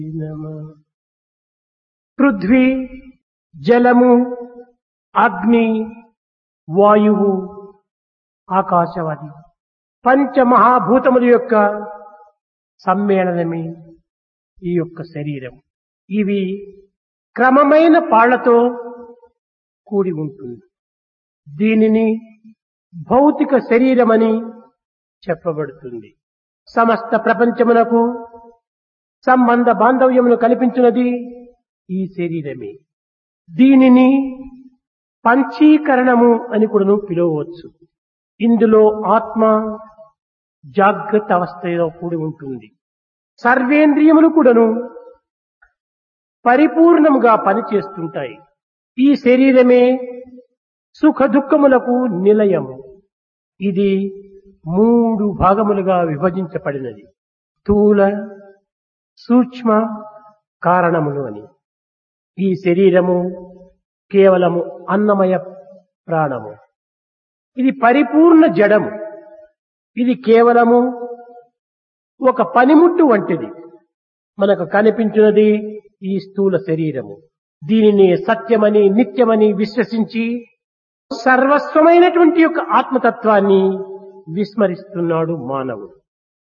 పృథ్వీ జలము అగ్ని వాయువు ఆకాశవాది పంచమహాభూతముల యొక్క సమ్మేళనమే ఈ యొక్క శరీరం ఇవి క్రమమైన పాళ్లతో కూడి ఉంటుంది దీనిని భౌతిక శరీరమని చెప్పబడుతుంది సమస్త ప్రపంచమునకు సంబంధ బాంధవ్యమును కల్పించినది ఈ శరీరమే దీనిని పంచీకరణము అని కూడాను పిలువవచ్చు ఇందులో ఆత్మ జాగ్రత్త అవస్థలో కూడి ఉంటుంది సర్వేంద్రియములు కూడాను పరిపూర్ణముగా పనిచేస్తుంటాయి ఈ శరీరమే సుఖ దుఃఖములకు నిలయము ఇది మూడు భాగములుగా విభజించబడినది స్థూల సూక్ష్మ కారణములు అని ఈ శరీరము కేవలము అన్నమయ ప్రాణము ఇది పరిపూర్ణ జడము ఇది కేవలము ఒక పనిముట్టు వంటిది మనకు కనిపించినది ఈ స్థూల శరీరము దీనిని సత్యమని నిత్యమని విశ్వసించి సర్వస్వమైనటువంటి యొక్క ఆత్మతత్వాన్ని విస్మరిస్తున్నాడు మానవుడు